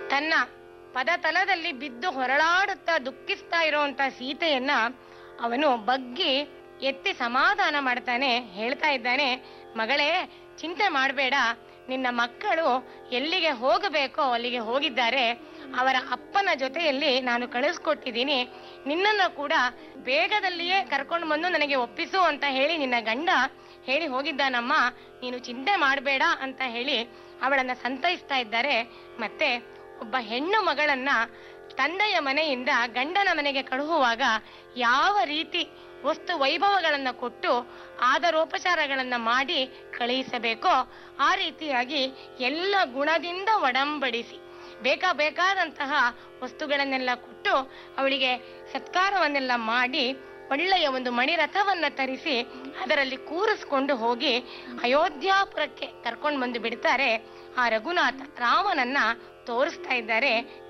ತನ್ನ ಪದತಲದಲ್ಲಿ ಬಿದ್ದು ಹೊರಳಾಡುತ್ತಾ ದುಃಖಿಸ್ತಾ ಇರುವಂತ ಸೀತೆಯನ್ನ ಅವನು ಬಗ್ಗಿ ಎತ್ತಿ ಸಮಾಧಾನ ಮಾಡ್ತಾನೆ ಹೇಳ್ತಾ ಇದ್ದಾನೆ ಮಗಳೇ ಚಿಂತೆ ಮಾಡಬೇಡ ನಿನ್ನ ಮಕ್ಕಳು ಎಲ್ಲಿಗೆ ಹೋಗಬೇಕೋ ಅಲ್ಲಿಗೆ ಹೋಗಿದ್ದಾರೆ ಅವರ ಅಪ್ಪನ ಜೊತೆಯಲ್ಲಿ ನಾನು ಕಳಿಸ್ಕೊಟ್ಟಿದ್ದೀನಿ ನಿನ್ನನ್ನು ಕೂಡ ಬೇಗದಲ್ಲಿಯೇ ಕರ್ಕೊಂಡು ಬಂದು ನನಗೆ ಒಪ್ಪಿಸು ಅಂತ ಹೇಳಿ ನಿನ್ನ ಗಂಡ ಹೇಳಿ ಹೋಗಿದ್ದಾನಮ್ಮ ನೀನು ಚಿಂತೆ ಮಾಡಬೇಡ ಅಂತ ಹೇಳಿ ಅವಳನ್ನ ಸಂತೈಸ್ತಾ ಇದ್ದಾರೆ ಮತ್ತೆ ಒಬ್ಬ ಹೆಣ್ಣು ಮಗಳನ್ನ ತಂದೆಯ ಮನೆಯಿಂದ ಗಂಡನ ಮನೆಗೆ ಕಳುಹುವಾಗ ಯಾವ ರೀತಿ ವಸ್ತು ವೈಭವಗಳನ್ನ ಕೊಟ್ಟು ಆದರೋಪಚಾರಗಳನ್ನ ಮಾಡಿ ಕಳುಹಿಸಬೇಕೋ ಆ ರೀತಿಯಾಗಿ ಎಲ್ಲ ಗುಣದಿಂದ ಒಡಂಬಡಿಸಿ ಬೇಕಾ ಬೇಕಾದಂತಹ ವಸ್ತುಗಳನ್ನೆಲ್ಲ ಕೊಟ್ಟು ಅವಳಿಗೆ ಸತ್ಕಾರವನ್ನೆಲ್ಲ ಮಾಡಿ ಒಳ್ಳೆಯ ಒಂದು ಮಣಿರಥವನ್ನ ತರಿಸಿ ಅದರಲ್ಲಿ ಕೂರಿಸ್ಕೊಂಡು ಹೋಗಿ ಅಯೋಧ್ಯಾಪುರಕ್ಕೆ ಕರ್ಕೊಂಡು ಬಂದು ಬಿಡ್ತಾರೆ ಆ ರಘುನಾಥ ರಾಮನನ್ನ ತೋರಿಸ್ತಾ ಇದ್ದಾರೆ